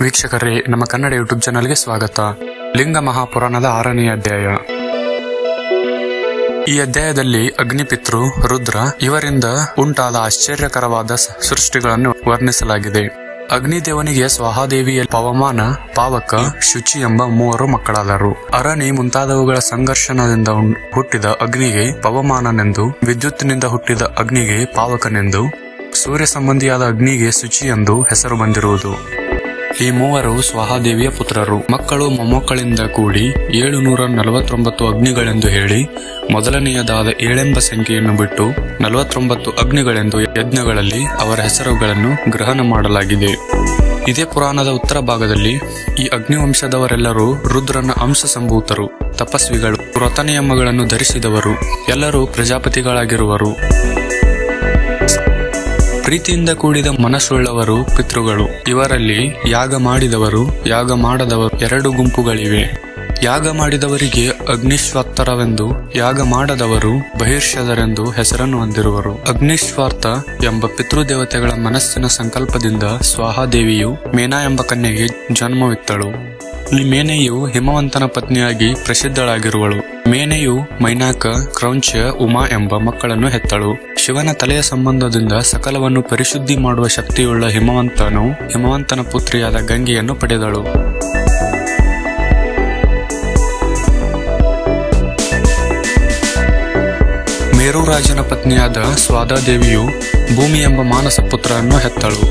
ವೀಕ್ಷಕರೇ ನಮ್ಮ ಕನ್ನಡ ಯೂಟ್ಯೂಬ್ ಚಾನಲ್ಗೆ ಸ್ವಾಗತ ಲಿಂಗ ಮಹಾಪುರಾಣದ ಆರನೇ ಅಧ್ಯಾಯ ಈ ಅಧ್ಯಾಯದಲ್ಲಿ ಅಗ್ನಿಪಿತೃ ರುದ್ರ ಇವರಿಂದ ಉಂಟಾದ ಆಶ್ಚರ್ಯಕರವಾದ ಸ- ಸೃಷ್ಟಿಗಳನ್ನು ವರ್ಣಿಸಲಾಗಿದೆ ಅಗ್ನಿದೇವನಿಗೆ ಸ್ವಹಾದೇವಿಯ ಪವಮಾನ ಪಾವಕ ಶುಚಿ ಎಂಬ ಮೂವರು ಮಕ್ಕಳಾದರು ಅರಣಿ ಮುಂತಾದವುಗಳ ಸಂಘರ್ಷಣದಿಂದ ಉಂ- ಹುಟ್ಟಿದ ಅಗ್ನಿಗೆ ಪವಮಾನನೆಂದು ವಿದ್ಯುತ್ತಿನಿಂದ ಹುಟ್ಟಿದ ಅಗ್ನಿಗೆ ಪಾವಕನೆಂದು ಸೂರ್ಯ ಸಂಬಂಧಿಯಾದ ಅಗ್ನಿಗೆ ಶುಚಿ ಎಂದು ಹೆಸರು ಬಂದಿರುವುದು ಈ ಮೂವರು ಸ್ವಹಾದೇವಿಯ ಪುತ್ರರು ಮಕ್ಕಳು ಮೊಮ್ಮಕ್ಕಳಿಂದ ಕೂಡಿ ಏಳುನೂರ ನಲವತ್ತೊಂಬತ್ತು ಅಗ್ನಿಗಳೆಂದು ಹೇಳಿ ಮೊದಲನೆಯದಾದ ಏಳೆಂಬ ಸಂಖ್ಯೆಯನ್ನು ಬಿಟ್ಟು ನಲವತ್ತೊಂಬತ್ತು ಅಗ್ನಿಗಳೆಂದು ಯಜ್ಞಗಳಲ್ಲಿ ಅವರ ಹೆಸರುಗಳನ್ನು ಗ್ರಹಣ ಮಾಡಲಾಗಿದೆ ಇದೇ ಪುರಾಣದ ಉತ್ತರ ಭಾಗದಲ್ಲಿ ಈ ಅಗ್ನಿವಂಶದವರೆಲ್ಲರೂ ರುದ್ರನ ಅಂಶ ಸಂಭೂತರು ತಪಸ್ವಿಗಳು ವ್ರತ ನಿಯಮಗಳನ್ನು ಧರಿಸಿದವರು ಎಲ್ಲರೂ ಪ್ರಜಾಪತಿಗಳಾಗಿರುವರು ಪ್ರೀತಿಯಿಂದ ಕೂಡಿದ ಮನಸ್ಸುಳ್ಳವರು ಪಿತೃಗಳು ಇವರಲ್ಲಿ ಯಾಗ ಮಾಡಿದವರು ಯಾಗ ಮಾಡದವರು ಎರಡು ಗುಂಪುಗಳಿವೆ ಯಾಗ ಮಾಡಿದವರಿಗೆ ಅಗ್ನಿಶ್ವಾತ್ತರವೆಂದು ಯಾಗ ಮಾಡದವರು ಬಹಿರ್ಷದರೆಂದು ಹೆಸರನ್ನು ಹೊಂದಿರುವರು ಅಗ್ನಿಶ್ವಾರ್ಥ ಎಂಬ ಪಿತೃದೇವತೆಗಳ ಮನಸ್ಸಿನ ಸಂಕಲ್ಪದಿಂದ ಸ್ವಾಹಾದೇವಿಯು ಮೇನಾ ಎಂಬ ಕನ್ಯೆಗೆ ಜನ್ಮವಿತ್ತಳು ಈ ಮೇನೆಯು ಹಿಮವಂತನ ಪತ್ನಿಯಾಗಿ ಪ್ರಸಿದ್ಧಳಾಗಿರುವಳು ಮೇನೆಯು ಮೈನಾಕ ಕ್ರೌಂಚ ಉಮಾ ಎಂಬ ಮಕ್ಕಳನ್ನು ಹೆತ್ತಳು ಶಿವನ ತಲೆಯ ಸಂಬಂಧದಿಂದ ಸಕಲವನ್ನು ಪರಿಶುದ್ಧಿ ಮಾಡುವ ಶಕ್ತಿಯುಳ್ಳ ಹಿಮವಂತನು ಹಿಮವಂತನ ಪುತ್ರಿಯಾದ ಗಂಗೆಯನ್ನು ಪಡೆದಳು ಮೇರುರಾಜನ ಪತ್ನಿಯಾದ ಸ್ವಾದಾದೇವಿಯು ಭೂಮಿ ಎಂಬ ಮಾನಸ ಪುತ್ರನನ್ನು ಹೆತ್ತಳು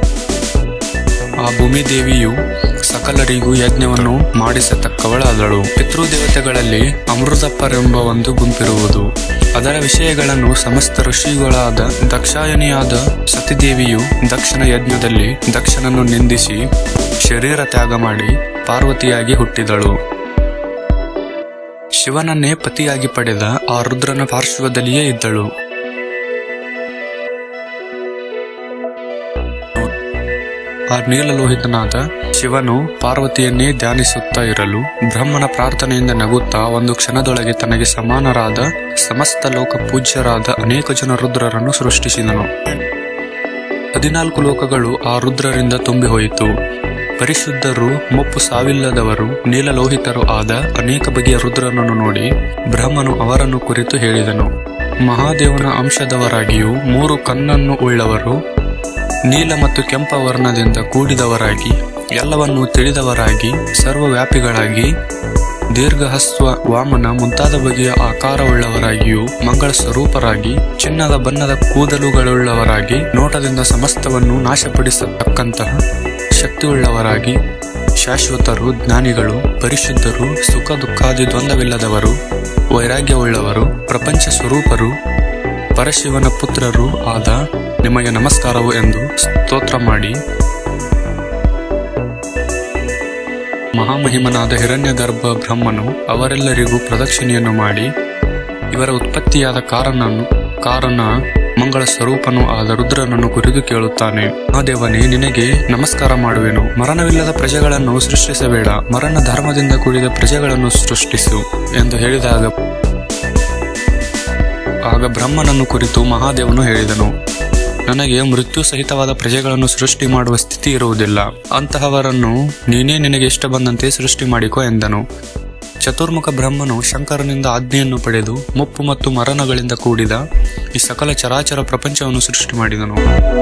ಆ ಭೂಮಿದೇವಿಯು ಸಕಲರಿಗೂ ಯಜ್ಞವನ್ನು ಮಾಡಿಸತಕ್ಕವಳಾದಳು ಪಿತೃದೇವತೆಗಳಲ್ಲಿ ಅಮೃತಪ್ಪರೆಂಬ ಒಂದು ಗುಂಪಿರುವುದು ಅದರ ವಿಷಯಗಳನ್ನು ಸಮಸ್ತ ಋಷಿಗಳಾದ ದಕ್ಷಾಯಣಿಯಾದ ಸತಿದೇವಿಯು ದಕ್ಷನ ಯಜ್ಞದಲ್ಲಿ ದಕ್ಷನನ್ನು ನಿಂದಿಸಿ ಶರೀರ ತ್ಯಾಗ ಮಾಡಿ ಪಾರ್ವತಿಯಾಗಿ ಹುಟ್ಟಿದಳು ಶಿವನನ್ನೇ ಪತಿಯಾಗಿ ಪಡೆದ ಆ ರುದ್ರನ ಪಾರ್ಶ್ವದಲ್ಲಿಯೇ ಇದ್ದಳು ಆ ನೀಲಲೋಹಿತನಾದ ಶಿವನು ಪಾರ್ವತಿಯನ್ನೇ ಧ್ಯಾನಿಸುತ್ತಾ ಇರಲು ಬ್ರಹ್ಮನ ಪ್ರಾರ್ಥನೆಯಿಂದ ನಗುತ್ತಾ ಒಂದು ಕ್ಷಣದೊಳಗೆ ತನಗೆ ಸಮಾನರಾದ ಸಮಸ್ತ ಲೋಕ ಪೂಜ್ಯರಾದ ಅನೇಕ ಜನ ರುದ್ರರನ್ನು ಸೃಷ್ಟಿಸಿದನು ಹದಿನಾಲ್ಕು ಲೋಕಗಳು ಆ ರುದ್ರರಿಂದ ತುಂಬಿ ಹೋಯಿತು ಪರಿಶುದ್ಧರು ಮುಪ್ಪು ಸಾವಿಲ್ಲದವರು ನೀಲಲೋಹಿತರು ಆದ ಅನೇಕ ಬಗೆಯ ರುದ್ರನನ್ನು ನೋಡಿ ಬ್ರಹ್ಮನು ಅವರನ್ನು ಕುರಿತು ಹೇಳಿದನು ಮಹಾದೇವನ ಅಂಶದವರಾಗಿಯೂ ಮೂರು ಕಣ್ಣನ್ನು ಉಳ್ಳವರು ನೀಲ ಮತ್ತು ಕೆಂಪ ವರ್ಣದಿಂದ ಕೂಡಿದವರಾಗಿ ಎಲ್ಲವನ್ನೂ ತಿಳಿದವರಾಗಿ ಸರ್ವವ್ಯಾಪಿಗಳಾಗಿ ದೀರ್ಘಹಸ್ವ ವಾಮನ ಮುಂತಾದ ಬಗೆಯ ಆಕಾರವುಳ್ಳವರಾಗಿಯೂ ಮಂಗಳ ಸ್ವರೂಪರಾಗಿ ಚಿನ್ನದ ಬಣ್ಣದ ಕೂದಲುಗಳುಳ್ಳವರಾಗಿ ನೋಟದಿಂದ ಸಮಸ್ತವನ್ನು ನಾಶಪಡಿಸತಕ್ಕಂತಹ ಶಕ್ತಿಯುಳ್ಳವರಾಗಿ ಶಾಶ್ವತರು ಜ್ಞಾನಿಗಳು ಪರಿಶುದ್ಧರು ಸುಖ ದುಃಖಾದಿ ದ್ವಂದ್ವವಿಲ್ಲದವರು ವೈರಾಗ್ಯವುಳ್ಳವರು ಪ್ರಪಂಚ ಸ್ವರೂಪರು ಪರಶಿವನ ಪುತ್ರರು ಆದ ನಿಮಗೆ ನಮಸ್ಕಾರವು ಎಂದು ಸ್ತೋತ್ರ ಮಾಡಿ ಮಹಾಮಹಿಮನಾದ ಹಿರಣ್ಯಗರ್ಭ ಬ್ರಹ್ಮನು ಅವರೆಲ್ಲರಿಗೂ ಪ್ರದಕ್ಷಿಣೆಯನ್ನು ಮಾಡಿ ಇವರ ಉತ್ಪತ್ತಿಯಾದ ಕಾರಣನು ಕಾರಣ ಮಂಗಳ ಸ್ವರೂಪನು ಆದ ರುದ್ರನನ್ನು ಕುರಿತು ಕೇಳುತ್ತಾನೆ ಮಹಾದೇವನೇ ನಿನಗೆ ನಮಸ್ಕಾರ ಮಾಡುವೆನು ಮರಣವಿಲ್ಲದ ಪ್ರಜೆಗಳನ್ನು ಸೃಷ್ಟಿಸಬೇಡ ಮರಣ ಧರ್ಮದಿಂದ ಕೂಡಿದ ಪ್ರಜೆಗಳನ್ನು ಸೃಷ್ಟಿಸು ಎಂದು ಹೇಳಿದಾಗ ಆಗ ಬ್ರಹ್ಮನನ್ನು ಕುರಿತು ಮಹಾದೇವನು ಹೇಳಿದನು ನನಗೆ ಮೃತ್ಯು ಸಹಿತವಾದ ಪ್ರಜೆಗಳನ್ನು ಸೃಷ್ಟಿ ಮಾಡುವ ಸ್ಥಿತಿ ಇರುವುದಿಲ್ಲ ಅಂತಹವರನ್ನು ನೀನೇ ನಿನಗೆ ಇಷ್ಟ ಬಂದಂತೆ ಸೃಷ್ಟಿ ಮಾಡಿಕೊ ಎಂದನು ಚತುರ್ಮುಖ ಬ್ರಹ್ಮನು ಶಂಕರನಿಂದ ಆಜ್ಞೆಯನ್ನು ಪಡೆದು ಮುಪ್ಪು ಮತ್ತು ಮರಣಗಳಿಂದ ಕೂಡಿದ ಈ ಸಕಲ ಚರಾಚರ ಪ್ರಪಂಚವನ್ನು ಸೃಷ್ಟಿ ಮಾಡಿದನು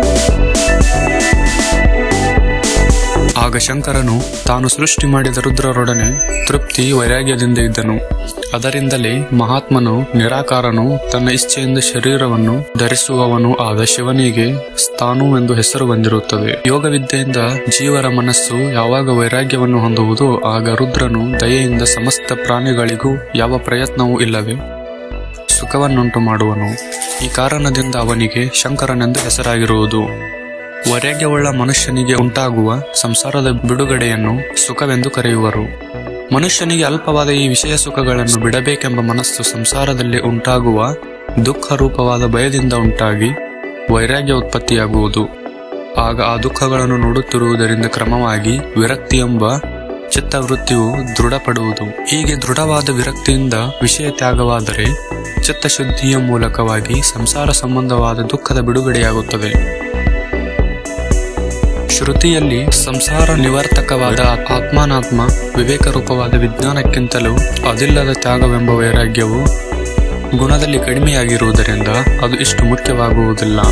ಆಗ ಶಂಕರನು ತಾನು ಸೃಷ್ಟಿ ಮಾಡಿದ ರುದ್ರರೊಡನೆ ತೃಪ್ತಿ ವೈರಾಗ್ಯದಿಂದ ಇದ್ದನು ಅದರಿಂದಲೇ ಮಹಾತ್ಮನು ನಿರಾಕಾರನು ತನ್ನ ಇಚ್ಛೆಯಿಂದ ಶರೀರವನ್ನು ಧರಿಸುವವನು ಆದ ಶಿವನಿಗೆ ಸ್ಥಾನು ಎಂದು ಹೆಸರು ಬಂದಿರುತ್ತದೆ ಯೋಗವಿದ್ಯೆಯಿಂದ ಜೀವರ ಮನಸ್ಸು ಯಾವಾಗ ವೈರಾಗ್ಯವನ್ನು ಹೊಂದುವುದೋ ಆಗ ರುದ್ರನು ದಯೆಯಿಂದ ಸಮಸ್ತ ಪ್ರಾಣಿಗಳಿಗೂ ಯಾವ ಪ್ರಯತ್ನವೂ ಇಲ್ಲವೇ ಸುಖವನ್ನುಂಟು ಮಾಡುವನು ಈ ಕಾರಣದಿಂದ ಅವನಿಗೆ ಶಂಕರನೆಂದು ಹೆಸರಾಗಿರುವುದು ವೈರಾಗ್ಯವುಳ್ಳ ಮನುಷ್ಯನಿಗೆ ಉಂಟಾಗುವ ಸಂಸಾರದ ಬಿಡುಗಡೆಯನ್ನು ಸುಖವೆಂದು ಕರೆಯುವರು ಮನುಷ್ಯನಿಗೆ ಅಲ್ಪವಾದ ಈ ವಿಷಯ ಸುಖಗಳನ್ನು ಬಿಡಬೇಕೆಂಬ ಮನಸ್ಸು ಸಂಸಾರದಲ್ಲಿ ಉಂಟಾಗುವ ದುಃಖ ರೂಪವಾದ ಭಯದಿಂದ ಉಂಟಾಗಿ ವೈರಾಗ್ಯ ಉತ್ಪತ್ತಿಯಾಗುವುದು ಆಗ ಆ ದುಃಖಗಳನ್ನು ನೋಡುತ್ತಿರುವುದರಿಂದ ಕ್ರಮವಾಗಿ ವಿರಕ್ತಿ ಎಂಬ ಚಿತ್ತವೃತ್ತಿಯು ದೃಢಪಡುವುದು ಹೀಗೆ ದೃಢವಾದ ವಿರಕ್ತಿಯಿಂದ ವಿಷಯ ತ್ಯಾಗವಾದರೆ ಚಿತ್ತಶುದ್ಧಿಯ ಮೂಲಕವಾಗಿ ಸಂಸಾರ ಸಂಬಂಧವಾದ ದುಃಖದ ಬಿಡುಗಡೆಯಾಗುತ್ತದೆ ಶ್ರುತಿಯಲ್ಲಿ ಸಂಸಾರ ನಿವರ್ತಕವಾದ ಆತ್ಮಾನಾತ್ಮ ವಿವೇಕ ರೂಪವಾದ ವಿಜ್ಞಾನಕ್ಕಿಂತಲೂ ಅದಿಲ್ಲದ ತ್ಯಾಗವೆಂಬ ವೈರಾಗ್ಯವು ಗುಣದಲ್ಲಿ ಕಡಿಮೆಯಾಗಿರುವುದರಿಂದ ಅದು ಇಷ್ಟು ಮುಖ್ಯವಾಗುವುದಿಲ್ಲ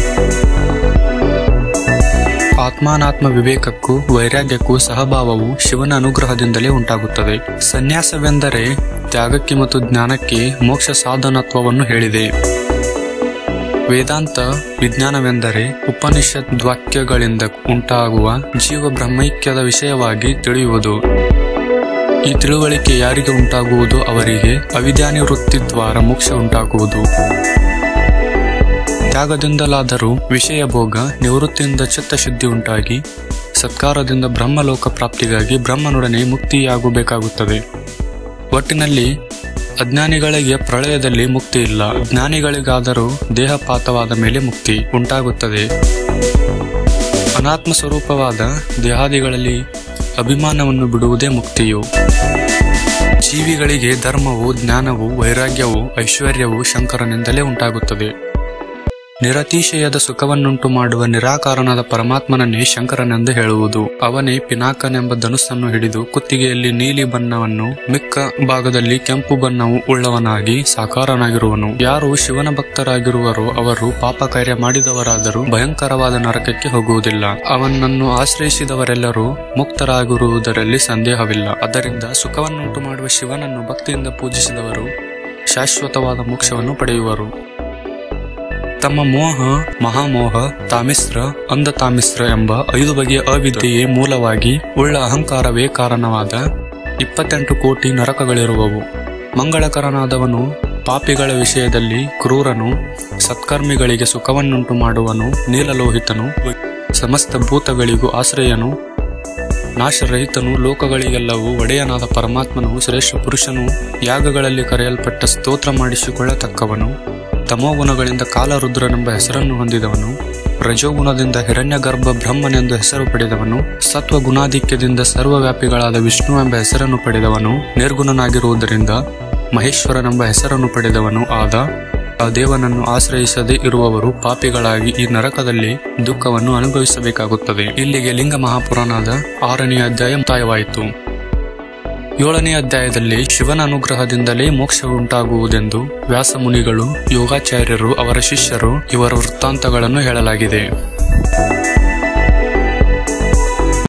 ಆತ್ಮಾನಾತ್ಮ ವಿವೇಕಕ್ಕೂ ವೈರಾಗ್ಯಕ್ಕೂ ಸಹಭಾವವು ಶಿವನ ಅನುಗ್ರಹದಿಂದಲೇ ಉಂಟಾಗುತ್ತದೆ ಸನ್ಯಾಸವೆಂದರೆ ತ್ಯಾಗಕ್ಕೆ ಮತ್ತು ಜ್ಞಾನಕ್ಕೆ ಮೋಕ್ಷ ಸಾಧನತ್ವವನ್ನು ಹೇಳಿದೆ ವೇದಾಂತ ವಿಜ್ಞಾನವೆಂದರೆ ಉಪನಿಷತ್ ವಾಕ್ಯಗಳಿಂದ ಉಂಟಾಗುವ ಜೀವ ಬ್ರಹ್ಮೈಕ್ಯದ ವಿಷಯವಾಗಿ ತಿಳಿಯುವುದು ಈ ತಿಳುವಳಿಕೆ ಯಾರಿಗೆ ಉಂಟಾಗುವುದು ಅವರಿಗೆ ಅವಿದ್ಯಾನಿವೃತ್ತಿ ದ್ವಾರ ಮೋಕ್ಷ ಉಂಟಾಗುವುದು ತ್ಯಾಗದಿಂದಲಾದರೂ ವಿಷಯ ಭೋಗ ನಿವೃತ್ತಿಯಿಂದ ಚಿತ್ತಶುದ್ಧಿ ಉಂಟಾಗಿ ಸತ್ಕಾರದಿಂದ ಬ್ರಹ್ಮಲೋಕ ಪ್ರಾಪ್ತಿಗಾಗಿ ಬ್ರಹ್ಮನೊಡನೆ ಮುಕ್ತಿಯಾಗಬೇಕಾಗುತ್ತದೆ ಒಟ್ಟಿನಲ್ಲಿ ಅಜ್ಞಾನಿಗಳಿಗೆ ಪ್ರಳಯದಲ್ಲಿ ಮುಕ್ತಿ ಇಲ್ಲ ಜ್ಞಾನಿಗಳಿಗಾದರೂ ದೇಹಪಾತವಾದ ಮೇಲೆ ಮುಕ್ತಿ ಉಂಟಾಗುತ್ತದೆ ಅನಾತ್ಮ ಸ್ವರೂಪವಾದ ದೇಹಾದಿಗಳಲ್ಲಿ ಅಭಿಮಾನವನ್ನು ಬಿಡುವುದೇ ಮುಕ್ತಿಯು ಜೀವಿಗಳಿಗೆ ಧರ್ಮವು ಜ್ಞಾನವು ವೈರಾಗ್ಯವು ಐಶ್ವರ್ಯವು ಶಂಕರನಿಂದಲೇ ಉಂಟಾಗುತ್ತದೆ ನಿರತಿಶಯದ ಸುಖವನ್ನುಂಟು ಮಾಡುವ ನಿರಾಕಾರನಾದ ಪರಮಾತ್ಮನನ್ನೇ ಶಂಕರನೆಂದು ಹೇಳುವುದು ಅವನೇ ಪಿನಾಕನೆಂಬ ಧನುಸ್ಸನ್ನು ಹಿಡಿದು ಕುತ್ತಿಗೆಯಲ್ಲಿ ನೀಲಿ ಬಣ್ಣವನ್ನು ಮಿಕ್ಕ ಭಾಗದಲ್ಲಿ ಕೆಂಪು ಬಣ್ಣವು ಉಳ್ಳವನಾಗಿ ಸಾಕಾರನಾಗಿರುವನು ಯಾರು ಶಿವನ ಭಕ್ತರಾಗಿರುವರೋ ಅವರು ಪಾಪ ಕಾರ್ಯ ಮಾಡಿದವರಾದರೂ ಭಯಂಕರವಾದ ನರಕಕ್ಕೆ ಹೋಗುವುದಿಲ್ಲ ಅವನನ್ನು ಆಶ್ರಯಿಸಿದವರೆಲ್ಲರೂ ಮುಕ್ತರಾಗಿರುವುದರಲ್ಲಿ ಸಂದೇಹವಿಲ್ಲ ಅದರಿಂದ ಸುಖವನ್ನುಂಟು ಮಾಡುವ ಶಿವನನ್ನು ಭಕ್ತಿಯಿಂದ ಪೂಜಿಸಿದವರು ಶಾಶ್ವತವಾದ ಮೋಕ್ಷವನ್ನು ಪಡೆಯುವರು ತಮ್ಮ ಮೋಹ ಮಹಾಮೋಹ ತಾಮಿಸ್ರ ಅಂಧ ತಾಮಿಸ್ರ ಎಂಬ ಐದು ಬಗೆಯ ಅವಿದ್ಯೆಯೇ ಮೂಲವಾಗಿ ಉಳ್ಳ ಅಹಂಕಾರವೇ ಕಾರಣವಾದ ಇಪ್ಪತ್ತೆಂಟು ಕೋಟಿ ನರಕಗಳಿರುವವು ಮಂಗಳಕರನಾದವನು ಪಾಪಿಗಳ ವಿಷಯದಲ್ಲಿ ಕ್ರೂರನು ಸತ್ಕರ್ಮಿಗಳಿಗೆ ಸುಖವನ್ನುಂಟು ಮಾಡುವನು ನೀಲಲೋಹಿತನು ಸಮಸ್ತ ಭೂತಗಳಿಗೂ ಆಶ್ರಯನು ನಾಶರಹಿತನು ಲೋಕಗಳಿಗೆಲ್ಲವೂ ಒಡೆಯನಾದ ಪರಮಾತ್ಮನು ಶ್ರೇಷ್ಠ ಪುರುಷನು ಯಾಗಗಳಲ್ಲಿ ಕರೆಯಲ್ಪಟ್ಟ ಸ್ತೋತ್ರ ಮಾಡಿಸಿಕೊಳ್ಳತಕ್ಕವನು ತಮೋಗುಣಗಳಿಂದ ಕಾಲರುದ್ರನೆಂಬ ಹೆಸರನ್ನು ಹೊಂದಿದವನು ರಜೋಗುಣದಿಂದ ಹಿರಣ್ಯಗರ್ಭ ಬ್ರಹ್ಮನೆಂದು ಹೆಸರು ಪಡೆದವನು ಸತ್ವಗುಣಾಧಿಕ್ಯದಿಂದ ಸರ್ವವ್ಯಾಪಿಗಳಾದ ವಿಷ್ಣು ಎಂಬ ಹೆಸರನ್ನು ಪಡೆದವನು ನಿರ್ಗುಣನಾಗಿರುವುದರಿಂದ ಮಹೇಶ್ವರನೆಂಬ ಹೆಸರನ್ನು ಪಡೆದವನು ಆದ ಆ ದೇವನನ್ನು ಆಶ್ರಯಿಸದೇ ಇರುವವರು ಪಾಪಿಗಳಾಗಿ ಈ ನರಕದಲ್ಲಿ ದುಃಖವನ್ನು ಅನುಭವಿಸಬೇಕಾಗುತ್ತದೆ ಇಲ್ಲಿಗೆ ಲಿಂಗ ಮಹಾಪುರಾಣದ ಆರನೇ ಅಧ್ಯಾಯ ಮುಕ್ತಾಯವಾಯಿತು ಏಳನೇ ಅಧ್ಯಾಯದಲ್ಲಿ ಶಿವನ ಅನುಗ್ರಹದಿಂದಲೇ ಮೋಕ್ಷ ಉಂಟಾಗುವುದೆಂದು ವ್ಯಾಸಮುನಿಗಳು ಯೋಗಾಚಾರ್ಯರು ಅವರ ಶಿಷ್ಯರು ಇವರ ವೃತ್ತಾಂತಗಳನ್ನು ಹೇಳಲಾಗಿದೆ